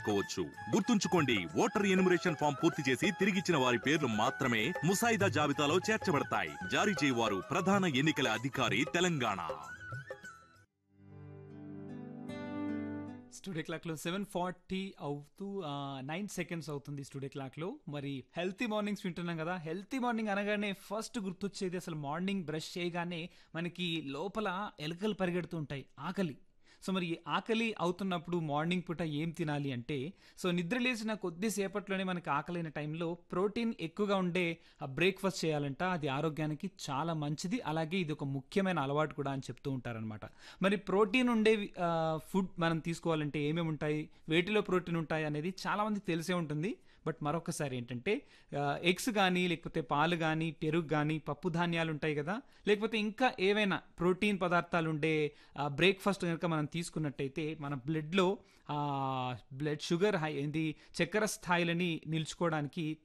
చేసుకోవచ్చు గుర్తుంచుకోండి voter enumeration form పూర్తి చేసి తిరిగిచ్చిన వారి పేర్లు మాత్రమే ముసాయిదా జాబితాలో చేర్చబడతాయి జారీ చేయవారు ప్రధాన ఎన్నికల అధికారి తెలంగాణ స్టూడియో క్లాక్లో సెవెన్ ఫార్టీ అవుతూ నైన్ సెకండ్స్ అవుతుంది స్టూడియో క్లాక్లో మరి హెల్తీ మార్నింగ్స్ వింటున్నాం కదా హెల్తీ మార్నింగ్ అనగానే ఫస్ట్ గుర్తొచ్చేది అసలు మార్నింగ్ బ్రష్ చేయగానే మనకి లోపల ఎలుకలు పరిగెడుతూ ఉంటాయి ఆకలి సో మరి ఈ ఆకలి అవుతున్నప్పుడు మార్నింగ్ పూట ఏం తినాలి అంటే సో నిద్ర లేచిన కొద్దిసేపట్లోనే మనకి ఆకలైన టైంలో ప్రోటీన్ ఎక్కువగా ఉండే బ్రేక్ఫాస్ట్ చేయాలంట అది ఆరోగ్యానికి చాలా మంచిది అలాగే ఇది ఒక ముఖ్యమైన అలవాటు కూడా అని చెప్తూ ఉంటారనమాట మరి ప్రోటీన్ ఉండే ఫుడ్ మనం తీసుకోవాలంటే ఏమేమి ఉంటాయి వేటిలో ప్రోటీన్ ఉంటాయి అనేది చాలా మందికి తెలిసే ఉంటుంది బట్ మరొకసారి ఏంటంటే ఎగ్స్ కానీ లేకపోతే పాలు కానీ పెరుగు కానీ పప్పు ధాన్యాలు ఉంటాయి కదా లేకపోతే ఇంకా ఏవైనా ప్రోటీన్ పదార్థాలు ఉండే బ్రేక్ఫాస్ట్ కనుక మనం తీసుకున్నట్టయితే మన బ్లడ్లో బ్లడ్ షుగర్ హై ఏంది చక్కెర స్థాయిలని నిలుచుకోవడానికి